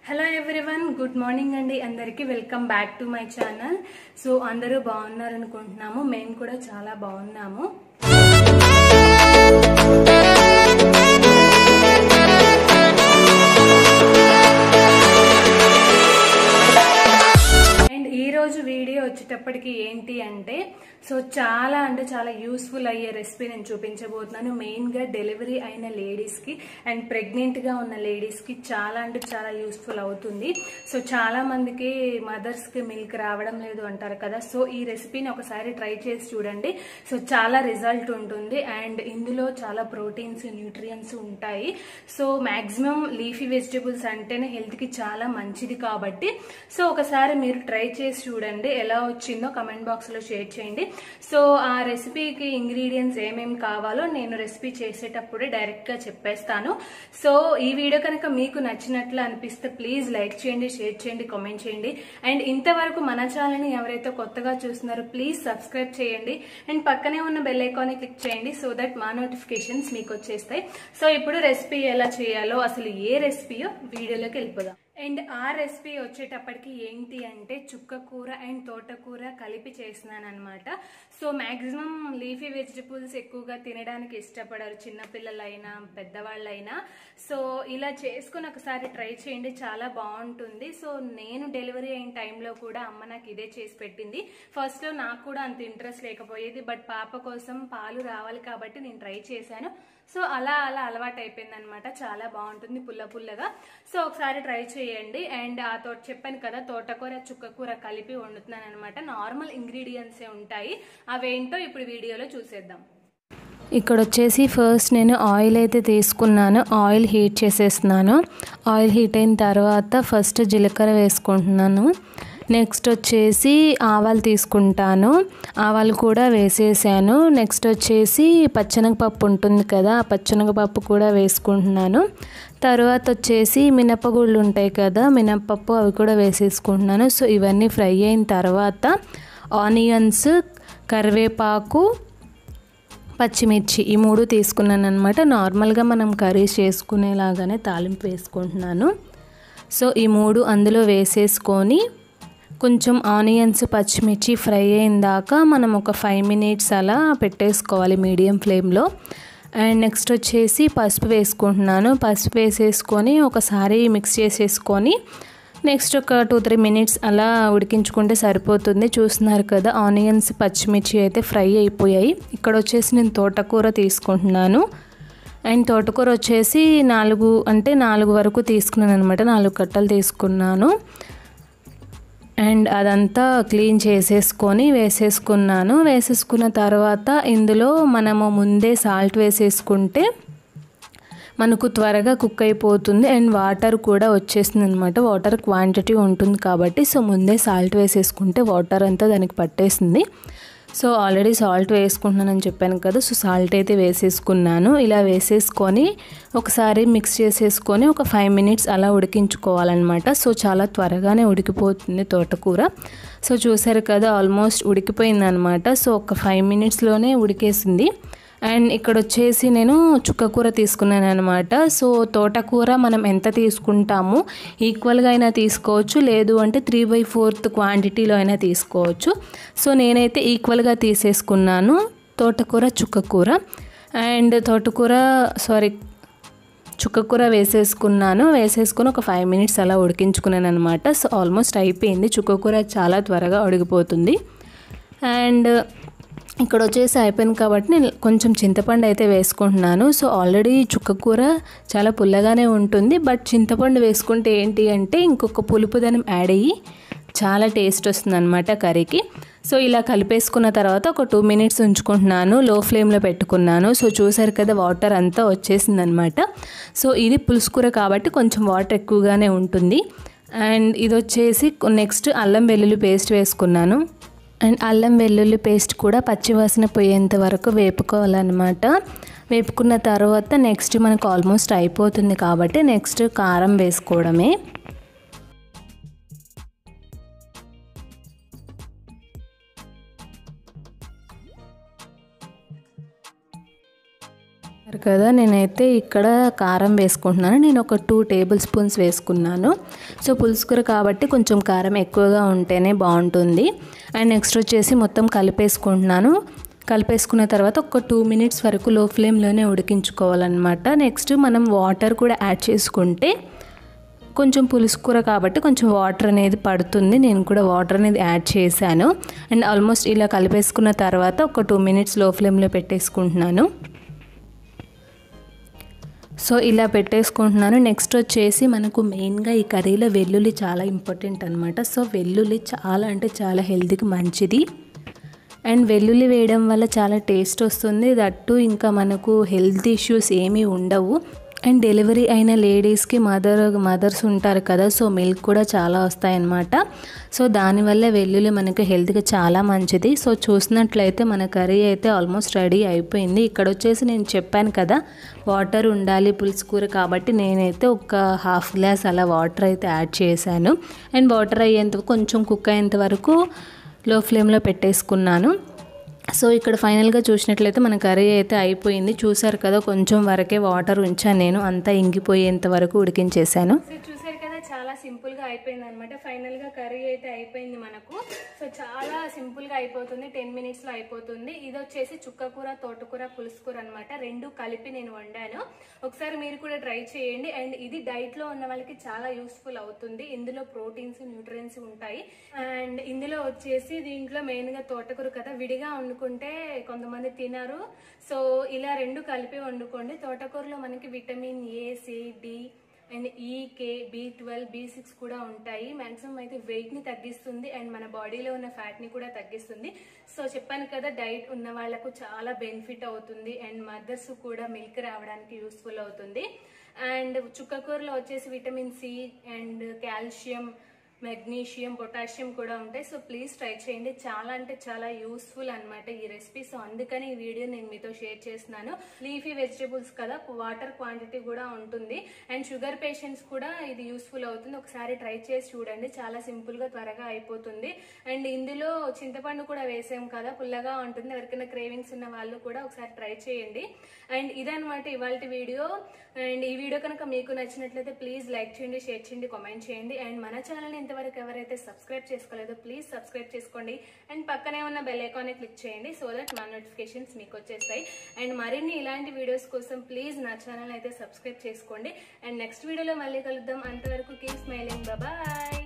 hello everyone good morning అండి అందరికీ welcome back to my channel so అందరూ బాగున్నారు అనుకుంటున్నాము మేము కూడా చాలా బాగున్నాము అండ్ ఈ రోజు వీడియో వచ్చేటప్పటికి ఏంటి అంటే సో చాలా అంటే చాలా యూస్ఫుల్ అయ్యే రెసిపీ నేను చూపించబోతున్నాను మెయిన్ గా డెలివరీ అయిన లేడీస్ కి అండ్ ప్రెగ్నెంట్ గా ఉన్న లేడీస్ కి చాలా అంటే చాలా యూస్ఫుల్ అవుతుంది సో చాలా మందికి మదర్స్ కి మిల్క్ రావడం లేదు అంటారు కదా సో ఈ రెసిపీని ఒకసారి ట్రై చేసి చూడండి సో చాలా రిజల్ట్ ఉంటుంది అండ్ ఇందులో చాలా ప్రోటీన్స్ న్యూట్రియన్స్ ఉంటాయి సో మాక్సిమం లీఫీ వెజిటేబుల్స్ అంటేనే హెల్త్ కి చాలా మంచిది కాబట్టి సో ఒకసారి మీరు ట్రై చేసి చూడండి ఎలా వచ్చిందో కమెంట్ బాక్స్ లో షేర్ చేయండి సో ఆ రెసిపీకి ఇంగ్రీడియంట్స్ ఏమేమి కావాలో నేను రెసిపీ చేసేటప్పుడే డైరెక్ట్ గా చెప్పేస్తాను సో ఈ వీడియో కనుక మీకు నచ్చినట్లు అనిపిస్తే ప్లీజ్ లైక్ చేయండి షేర్ చేయండి కామెంట్ చేయండి అండ్ ఇంతవరకు మన ఛానల్ని ఎవరైతే కొత్తగా చూస్తున్నారో ప్లీజ్ సబ్స్క్రైబ్ చేయండి అండ్ పక్కనే ఉన్న బెల్ ఐకాన్ని క్లిక్ చేయండి సో దట్ మా నోటిఫికేషన్స్ మీకు వచ్చేస్తాయి సో ఇప్పుడు రెసిపీ ఎలా చేయాలో అసలు ఏ రెసిపీయో వీడియోలోకి వెళ్ళిపోదాం అండ్ ఆ రెసిపీ వచ్చేటప్పటికి ఏంటి అంటే చుక్క కూర అండ్ తోటకూర కలిపి చేసినాను అనమాట సో మాక్సిమం లీఫీ వెజిటబుల్స్ ఎక్కువగా తినడానికి ఇష్టపడరు చిన్నపిల్లలైనా పెద్దవాళ్ళైనా సో ఇలా చేసుకుని ఒకసారి ట్రై చేయండి చాలా బాగుంటుంది సో నేను డెలివరీ అయిన టైంలో కూడా అమ్మ నాకు ఇదే చేసి పెట్టింది ఫస్ట్లో నాకు కూడా అంత ఇంట్రెస్ట్ లేకపోయేది బట్ పాప కోసం పాలు రావాలి కాబట్టి నేను ట్రై చేశాను సో అలా అలా అలవాటు అయిపోయింది అనమాట చాలా బాగుంటుంది పుల్ల పుల్లగా సో ఒకసారి ట్రై చేయండి అండ్ ఆ తోట చెప్పాను కదా తోటకూర చుక్కకూర కలిపి వండుతున్నాను అనమాట నార్మల్ ఇంగ్రీడియంట్సే ఉంటాయి అవేంటో ఇప్పుడు వీడియోలో చూసేద్దాం ఇక్కడ వచ్చేసి ఫస్ట్ నేను ఆయిల్ అయితే తీసుకున్నాను ఆయిల్ హీట్ చేసేస్తున్నాను ఆయిల్ హీట్ అయిన తర్వాత ఫస్ట్ జీలకర్ర వేసుకుంటున్నాను నెక్స్ట్ వచ్చేసి ఆవాలు తీసుకుంటాను ఆవాలు కూడా వేసేసాను నెక్స్ట్ వచ్చేసి పచ్చనగపప్పు ఉంటుంది కదా ఆ పచ్చనగపప్పు కూడా వేసుకుంటున్నాను తర్వాత వచ్చేసి మినపగుళ్ళు ఉంటాయి కదా మినపప్పు అవి కూడా వేసేసుకుంటున్నాను సో ఇవన్నీ ఫ్రై అయిన తర్వాత ఆనియన్స్ కరివేపాకు పచ్చిమిర్చి ఈ మూడు తీసుకున్నాను అనమాట నార్మల్గా మనం కర్రీస్ చేసుకునేలాగానే తాలింపు వేసుకుంటున్నాను సో ఈ మూడు అందులో వేసేసుకొని కొంచెం ఆనియన్స్ పచ్చిమిర్చి ఫ్రై అయిన దాకా మనం ఒక ఫైవ్ మినిట్స్ అలా పెట్టేసుకోవాలి మీడియం ఫ్లేమ్లో అండ్ నెక్స్ట్ వచ్చేసి పసుపు వేసుకుంటున్నాను పసుపు వేసేసుకొని ఒకసారి మిక్స్ చేసేసుకొని నెక్స్ట్ ఒక టూ త్రీ మినిట్స్ అలా ఉడికించుకుంటే సరిపోతుంది చూస్తున్నారు కదా ఆనియన్స్ పచ్చిమిర్చి అయితే ఫ్రై అయిపోయాయి ఇక్కడ వచ్చేసి నేను తోటకూర తీసుకుంటున్నాను అండ్ తోటకూర వచ్చేసి నాలుగు అంటే నాలుగు వరకు తీసుకున్నాను అనమాట నాలుగు కట్టలు తీసుకున్నాను అండ్ అదంతా క్లీన్ చేసేసుకొని వేసేసుకున్నాను వేసేసుకున్న తర్వాత ఇందులో మనము ముందే సాల్ట్ వేసేసుకుంటే మనకు త్వరగా కుక్ అయిపోతుంది అండ్ వాటర్ కూడా వచ్చేస్తుంది అనమాట వాటర్ క్వాంటిటీ ఉంటుంది కాబట్టి సో ముందే సాల్ట్ వేసేసుకుంటే వాటర్ అంతా దానికి పట్టేసింది సో ఆల్రెడీ సాల్ట్ వేసుకుంటున్నానని చెప్పాను కదా సో సాల్ట్ అయితే వేసేసుకున్నాను ఇలా వేసేసుకొని ఒకసారి మిక్స్ చేసేసుకొని ఒక ఫైవ్ మినిట్స్ అలా ఉడికించుకోవాలన్నమాట సో చాలా త్వరగానే ఉడికిపోతుంది తోటకూర సో చూసారు కదా ఆల్మోస్ట్ ఉడికిపోయింది అనమాట సో ఒక ఫైవ్ మినిట్స్లోనే ఉడికేసింది అండ్ ఇక్కడ వచ్చేసి నేను చుక్కకూర తీసుకున్నాను అనమాట సో తోటకూర మనం ఎంత తీసుకుంటాము ఈక్వల్గా అయినా తీసుకోవచ్చు లేదు అంటే త్రీ బై ఫోర్త్ క్వాంటిటీలో అయినా తీసుకోవచ్చు సో నేనైతే ఈక్వల్గా తీసేసుకున్నాను తోటకూర చుక్కకూర అండ్ తోటకూర సారీ చుక్కకూర వేసేసుకున్నాను వేసేసుకుని ఒక ఫైవ్ మినిట్స్ అలా ఉడికించుకున్నాను అనమాట సో ఆల్మోస్ట్ అయిపోయింది చుక్కకూర చాలా త్వరగా ఉడికిపోతుంది అండ్ ఇక్కడ వచ్చేసి అయిపోయింది కాబట్టి నేను కొంచెం చింతపండు అయితే వేసుకుంటున్నాను సో ఆల్రెడీ చుక్కకూర చాలా పుల్లగానే ఉంటుంది బట్ చింతపండు వేసుకుంటే ఏంటి అంటే ఇంకొక పులుపుదనం యాడ్ అయ్యి చాలా టేస్ట్ వస్తుంది అనమాట కర్రీకి సో ఇలా కలిపేసుకున్న తర్వాత ఒక టూ మినిట్స్ ఉంచుకుంటున్నాను లో ఫ్లేమ్లో పెట్టుకున్నాను సో చూసారు కదా వాటర్ అంతా వచ్చేసింది అనమాట సో ఇది పులుసుకూర కాబట్టి కొంచెం వాటర్ ఎక్కువగానే ఉంటుంది అండ్ ఇది వచ్చేసి నెక్స్ట్ అల్లం వెల్లుల్లి పేస్ట్ వేసుకున్నాను అండ్ అల్లం వెల్లుల్లి పేస్ట్ కూడా పచ్చివాసన పోయేంత వరకు వేపుకోవాలన్నమాట వేపుకున్న తర్వాత నెక్స్ట్ మనకు ఆల్మోస్ట్ అయిపోతుంది కాబట్టి నెక్స్ట్ కారం వేసుకోవడమే కదా నేనైతే ఇక్కడ కారం వేసుకుంటున్నాను నేను ఒక టూ టేబుల్ స్పూన్స్ వేసుకున్నాను సో పులుసుకూర కాబట్టి కొంచెం కారం ఎక్కువగా ఉంటేనే బాగుంటుంది అండ్ నెక్స్ట్ వచ్చేసి మొత్తం కలిపేసుకుంటున్నాను కలిపేసుకున్న తర్వాత ఒక టూ మినిట్స్ వరకు లో ఫ్లేమ్లోనే ఉడికించుకోవాలన్నమాట నెక్స్ట్ మనం వాటర్ కూడా యాడ్ చేసుకుంటే కొంచెం పులుసు కూర కాబట్టి కొంచెం వాటర్ అనేది పడుతుంది నేను కూడా వాటర్ అనేది యాడ్ చేశాను అండ్ ఆల్మోస్ట్ ఇలా కలిపేసుకున్న తర్వాత ఒక టూ మినిట్స్ లో ఫ్లేమ్లో పెట్టేసుకుంటున్నాను సో ఇలా పెట్టేసుకుంటున్నాను నెక్స్ట్ వచ్చేసి మనకు మెయిన్గా ఈ కర్రీలో వెల్లుల్లి చాలా ఇంపార్టెంట్ అనమాట సో వెల్లుల్లి చాలా అంటే చాలా హెల్తీకి మంచిది అండ్ వెల్లుల్లి వేయడం వల్ల చాలా టేస్ట్ వస్తుంది దట్టు ఇంకా మనకు హెల్త్ ఇష్యూస్ ఏమీ ఉండవు అండ్ డెలివరీ అయిన లేడీస్కి మదర్ మదర్స్ ఉంటారు కదా సో మిల్క్ కూడా చాలా వస్తాయన్నమాట సో దానివల్ల వెల్లుల్లి మనకి హెల్త్కి చాలా మంచిది సో చూసినట్లయితే మన కర్రీ అయితే ఆల్మోస్ట్ రెడీ అయిపోయింది ఇక్కడ వచ్చేసి నేను చెప్పాను కదా వాటర్ ఉండాలి పులుసు కూర కాబట్టి నేనైతే ఒక హాఫ్ గ్లాస్ అలా వాటర్ అయితే యాడ్ చేశాను అండ్ వాటర్ అయ్యేంత కొంచెం కుక్ అయ్యేంత వరకు లో ఫ్లేమ్లో పెట్టేసుకున్నాను సో ఇక్కడ ఫైనల్గా చూసినట్లయితే మన కర్రీ అయితే అయిపోయింది చూసారు కదా కొంచెం వరకే వాటర్ ఉంచాను నేను అంతా ఇంగిపోయేంత వరకు ఉడికించేసాను సో చూసారు కదా చాలా సింపుల్ గా అయిపోయింది అనమాట ఫైనల్ గా కర్రీ అయితే అయిపోయింది మనకు సో చాలా సింపుల్ గా అయిపోతుంది టెన్ మినిట్స్ లో అయిపోతుంది ఇది వచ్చేసి చుక్కకూర తోటకూర పులుసుకూర అనమాట రెండు కలిపి నేను వండాను ఒకసారి మీరు కూడా ట్రై చేయండి అండ్ ఇది డైట్ లో ఉన్న వాళ్ళకి చాలా యూస్ఫుల్ అవుతుంది ఇందులో ప్రోటీన్స్ న్యూట్రియన్స్ ఉంటాయి అండ్ ఇందులో వచ్చేసి దీంట్లో మెయిన్ గా తోటకూర కదా విడిగా వండుకుంటే కొంతమంది తినరు సో ఇలా రెండు కలిపి వండుకోండి తోటకూరలో మనకి vitamin A C D and E K B twelve B six కూడా ఉంటాయి మాక్సిమం అయితే వెయిట్ ని తగ్గిస్తుంది అండ్ మన బాడీలో ఉన్న ఫ్యాట్ ని కూడా తగ్గిస్తుంది సో చెప్పాను కదా డైట్ ఉన్న వాళ్ళకు చాలా బెనిఫిట్ అవుతుంది అండ్ మదర్స్ కూడా మిల్క్ రావడానికి యూస్ఫుల్ అవుతుంది అండ్ చుక్కకూరలో వచ్చేసి vitamin C and calcium magnesium potassium కూడా ఉంటాయి సో ప్లీజ్ ట్రై చేయండి చాలా అంటే చాలా యూస్ఫుల్ అన్నమాట ఈ రెసిపీ సో అందుకని ఈ వీడియో నేను మీతో షేర్ చేస్తున్నాను లీఫీ వెజిటేబుల్స్ కదా వాటర్ క్వాంటిటీ కూడా ఉంటుంది అండ్ షుగర్ పేషెంట్స్ కూడా ఇది యూస్ఫుల్ అవుతుంది ఒకసారి ట్రై చేసి చూడండి చాలా సింపుల్ గా త్వరగా అయిపోతుంది అండ్ ఇందులో చింతపండు కూడా వేసాం కదా పుల్లగా ఉంటుంది ఎవరికైనా క్రేవింగ్స్ ఉన్న వాళ్ళు కూడా ఒకసారి ట్రై చేయండి అండ్ ఇదనమాట ఇవాళ వీడియో అండ్ ఈ వీడియో కనుక మీకు నచ్చినట్లయితే ప్లీజ్ లైక్ చేయండి షేర్ చేయండి కామెంట్ చేయండి అండ్ మన ఛానల్ని ఇంతవరకు ఎవరైతే సబ్స్క్రైబ్ చేసుకోలేదో ప్లీజ్ సబ్స్క్రైబ్ చేసుకోండి అండ్ పక్కనే ఉన్న బెల్ ఐకాన్ని క్లిక్ చేయండి సో దట్ మా నోటిఫికేషన్స్ మీకు వచ్చేస్తాయి అండ్ మరిన్ని ఇలాంటి వీడియోస్ కోసం ప్లీజ్ నా ఛానల్ అయితే సబ్స్క్రైబ్ చేసుకోండి అండ్ నెక్స్ట్ వీడియోలో మళ్ళీ కలుద్దాం అంతవరకు కీప్ స్మైలింగ్ బాయ్